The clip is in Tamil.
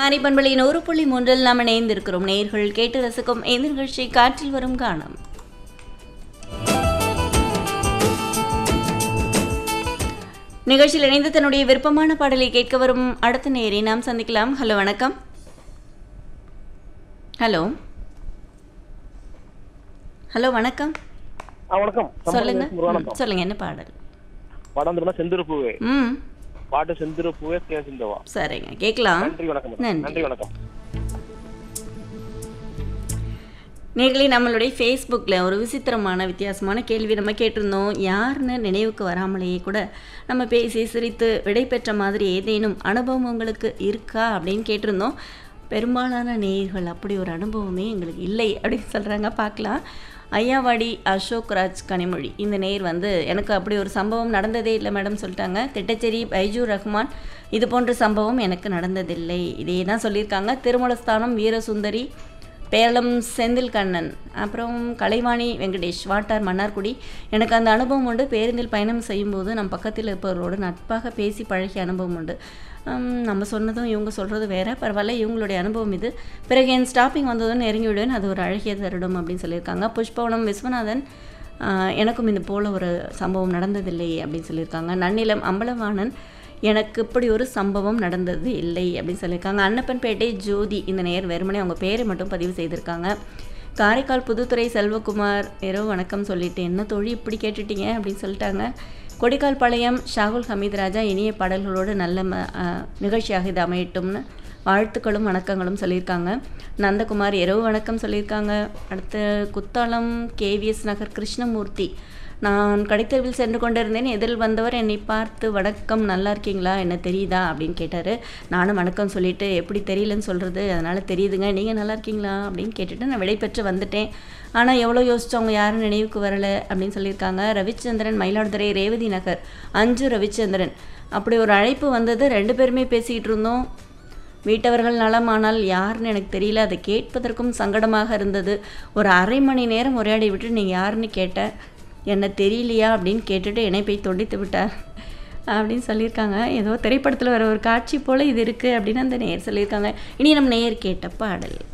காரி பண்பலையின் ஒரு புள்ளி மூன்றில் நாம் இணைந்திருக்கிறோம் நேர்கள் கேட்டு ரசிக்கும் இந்த நிகழ்ச்சி காற்றில் வரும் காணும் நிகழ்ச்சியில் இணைந்து தன்னுடைய விருப்பமான பாடலை கேட்க வரும் அடுத்த நேரை நாம் சந்திக்கலாம் ஹலோ வணக்கம் ஹலோ ஹலோ வணக்கம் ஆ, வணக்கம் சொல்லுங்க சம்பளம் முருகானந்தம். ம், சொல்லுங்க என்ன பாடல் படம் திரும்ப செந்திரு பூவே ம் பாட்டு செந்திரு பூவே கே சிந்தவா சரிங்க கேட்கலாம் நன்றி வணக்கம் மேடம். நன்றி. நன்றி வணக்கம் நேர்களே நம்மளுடைய ஃபேஸ்புக்கில் ஒரு விசித்திரமான வித்தியாசமான கேள்வி நம்ம கேட்டிருந்தோம் யாருன்னு நினைவுக்கு வராமலேயே கூட நம்ம பேசி சிரித்து விடை பெற்ற மாதிரி ஏதேனும் அனுபவம் உங்களுக்கு இருக்கா அப்படின்னு கேட்டிருந்தோம் பெரும்பாலான நேயர்கள் அப்படி ஒரு அனுபவமே எங்களுக்கு இல்லை அப்படின்னு சொல்கிறாங்க பார்க்கலாம் ஐயாவாடி அசோக் ராஜ் கனிமொழி இந்த நேர் வந்து எனக்கு அப்படி ஒரு சம்பவம் நடந்ததே இல்லை மேடம் சொல்லிட்டாங்க திட்டச்சேரி பைஜூர் ரஹ்மான் இது போன்ற சம்பவம் எனக்கு நடந்ததில்லை இதே தான் சொல்லியிருக்காங்க திருமலஸ்தானம் வீரசுந்தரி பேரளம் செந்தில் கண்ணன் அப்புறம் கலைவாணி வெங்கடேஷ் வாட்டார் மன்னார்குடி எனக்கு அந்த அனுபவம் உண்டு பேருந்தில் பயணம் செய்யும்போது நம் பக்கத்தில் இருப்பவரோடு நட்பாக பேசி பழகிய அனுபவம் உண்டு ஹம், நம்ம சொன்னதும் இவங்க சொல்கிறது வேற பரவாயில்ல இவங்களுடைய அனுபவம் இது பிறகு என் ஸ்டாப்பிங் வந்ததும் நெருங்கி விடுவேன் அது ஒரு அழகிய தருடம் அப்படின்னு சொல்லியிருக்காங்க புஷ்பவனம் விஸ்வநாதன் ஆஹ், எனக்கும் இது போல் ஒரு சம்பவம் நடந்ததில்லை அப்படின்னு சொல்லியிருக்காங்க நன்னிலம் அம்பலவாணன் எனக்கு இப்படி ஒரு சம்பவம் நடந்தது இல்லை அப்படின்னு சொல்லியிருக்காங்க அன்னப்பன்பேட்டை ஜோதி இந்த நேர் வெறுமனே அவங்க பேரை மட்டும் பதிவு செய்திருக்காங்க காரைக்கால் புதுத்துறை செல்வகுமார் இரவு வணக்கம் சொல்லிட்டு என்ன தோழி இப்படி கேட்டுட்டீங்க அப்படின்னு சொல்லிட்டாங்க கொடிக்கால் பாளையம் ஷாகுல் ஹமீத் ராஜா இனிய பாடல்களோடு நல்ல ம ஆ, நிகழ்ச்சியாக இது அமையட்டும்னு வாழ்த்துக்களும் வணக்கங்களும் சொல்லியிருக்காங்க நந்தகுமார் இரவு வணக்கம் சொல்லியிருக்காங்க அடுத்து குத்தாலம் கேவிஎஸ் நகர் கிருஷ்ணமூர்த்தி நான் கடைத்தெருவில் சென்று கொண்டிருந்தேன் எதிரில் வந்தவர் என்னை பார்த்து வணக்கம் நல்லா இருக்கீங்களா என்ன தெரியுதா அப்படின்னு கேட்டார் நானும் வணக்கம் சொல்லிட்டு எப்படி தெரியலன்னு சொல்கிறது அதனால் தெரியுதுங்க நீங்கள் நல்லா இருக்கீங்களா அப்படின்னு கேட்டுட்டு நான் விடை பெற்று வந்துட்டேன் ஆனால் எவ்வளோ யோசிச்சவங்க யாரும் நினைவுக்கு வரலை அப்படின்னு சொல்லியிருக்காங்க ரவிச்சந்திரன் மயிலாடுதுறை ரேவதி நகர் அஞ்சு ரவிச்சந்திரன் அப்படி ஒரு அழைப்பு வந்தது ரெண்டு பேருமே பேசிக்கிட்டு இருந்தோம் வீட்டவர்கள் நலமானால் யாருன்னு எனக்கு தெரியல அதை கேட்பதற்கும் சங்கடமாக இருந்தது ஒரு அரை மணி நேரம் உரையாடி விட்டு நீங்கள் யாருன்னு கேட்டேன் என்ன தெரியலையா அப்படின்னு கேட்டுட்டு இணைப்பை தொண்டித்து விட்டார் அப்படின்னு சொல்லியிருக்காங்க ஏதோ திரைப்படத்தில் வர ஒரு காட்சி போல் இது இருக்குது அப்படின்னு அந்த நேயர் சொல்லியிருக்காங்க இனி நம்ம நேயர் கேட்ட பாடல்